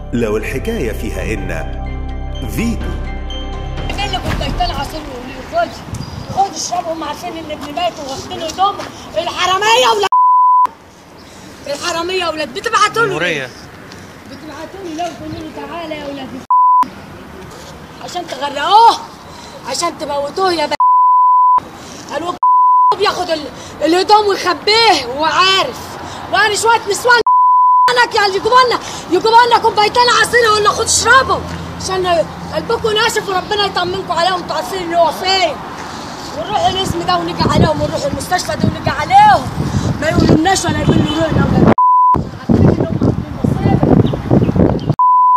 لو الحكاية فيها إن فيتو فين اللي كنت قايتين عصير وخد خد اشربوا هم عارفين ان ابن مات واخدين هدوم الحراميه ولا الحراميه ولاد بتبعتوا له جمهورية بتبعتوا لي لو تقولوا له تعالى يا ولاد عشان تغرقوه عشان تموتوه يا ب... قالوا بياخد ال... الهدوم ويخبيه وهو عارف وانا شويه نسوان لك يعني يجيبوا لنا يجيبوا لنا كوبايتين عصير يقول له خد اشربوا عشان قلبكم ناشف وربنا يطمنكم عليهم انتوا عارفين ان هو فين ونروح الاسم ده ونيجي عليهم ونروح المستشفى ده ونيجي عليهم ما يقولولناش ولا يقولوا روحنا ولا عارفين ان هم عاملين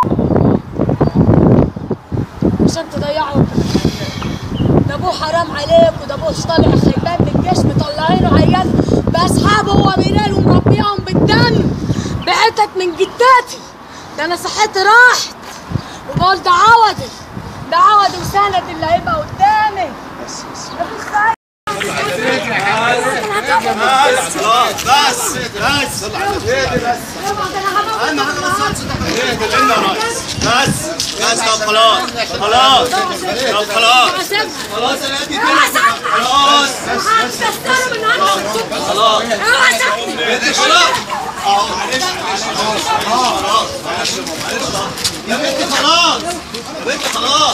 مصيبه عشان تضيعوا ده ابوه حرام عليكم ده ابوه طالع خيبان من الجيش مطلعينه عيال باصحابه هو بينال ومربيهم بالدم بعتت من جداتي ده انا صحتي راحت وبقول ده عوضي ده عوضي وسند اللي هيبقى قدامي بس بس بس بس بس اهم حاجه بس اهدى لنا يا ريس بس بس طب خلاص خلاص طب خلاص خلاص انا ادي خلاص خلاص خلاص اهو معلش معلش خلاص يا بنتي خلاص يا بنتي خلاص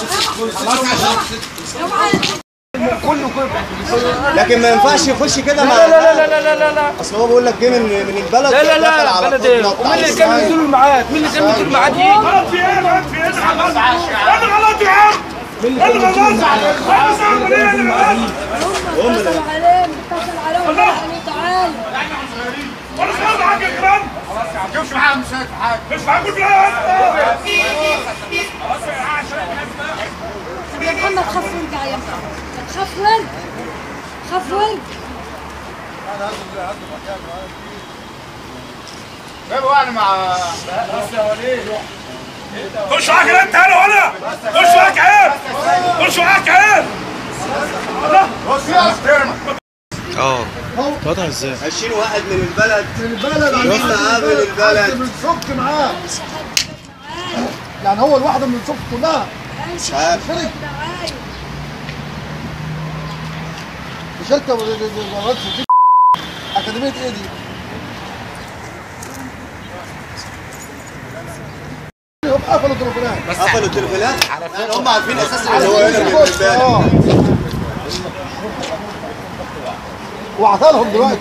لكن ما ينفعش يخش كده مع لا لا لا لا لا لا لا اصل هو بيقول لك جه من من البلد لا لا دخل لا على بلد طول ايه نط ومين على اللي كان الساحل. بيدور معاك مين اللي كان بيدور معاك دي غلط في ايه غلط في ايه غلط انا غلط يا عم انا غلط انا صعب ليه انا غلط اتصل عليه اتصل عليه وقال له تعالى وانا صعب معاك يا كمان مش معاك مش معاك مش معاك ولا يا محمد خف وارجع يا محمد خف وارجع خف وارجع خش معاك انت انا وانا خش معاك عيب خش معاك عيب اه وضع ازاي 20 واحد من البلد من البلد يروح معاه من البلد بنصك معاه يعني هو الواحده من الصف كلها مش عارف خرج تعالى في شركه ورد في اكاديميه ايه دي؟ هم قفلوا التليفونات قفلوا التليفونات يعني هم عارفين اساسا ان هو هنا من البلد اه وعطالهم دلوقتي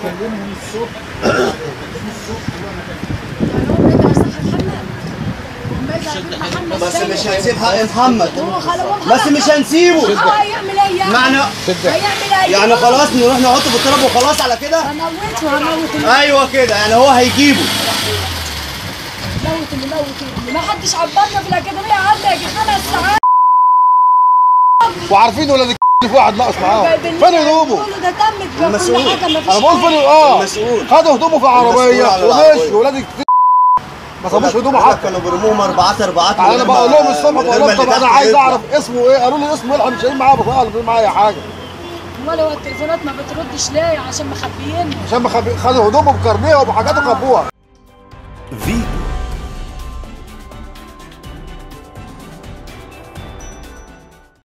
بس مش هنسيب حق محمد هو خلاص بس مش هنسيبه اه هيعمل ايه يعني؟ معنى هيعمل ايه؟ يعني خلاص نروح نحطه في التراب وخلاص على كده هموته هموت اللي ايوه كده يعني هو هيجيبه موت اللي موت اللي ما حدش عبرنا في الاكاديميه قعدنا يجي خمس ساعات وعارفين ولاد الك- في واحد ناقص معاهم فين هدومه؟ بيقولوا ده تم المسؤول. كل حاجه ما فيش انا بقول فين اه المسؤول. خدوا هدومه في عربيه المسؤول على ومشي العربية. ولاد الك- ما سابوش هدومه بقول لك حتى كانوا بيرموهم اربعات اربعات من انا غير بقول ما- لهم الصبح من بقول غير لهم ما طب اللي انا تحت عايز يطلع. اعرف اسمه ايه قالوا لي اسمه ايه مش جايين معاه بقى قالوا معايا حاجه ولا هو التليفونات ما بتردش ليه عشان مخبيين عشان ما خب- خدوا هدومه بكارنيه وبحاجات وخبوها فيتو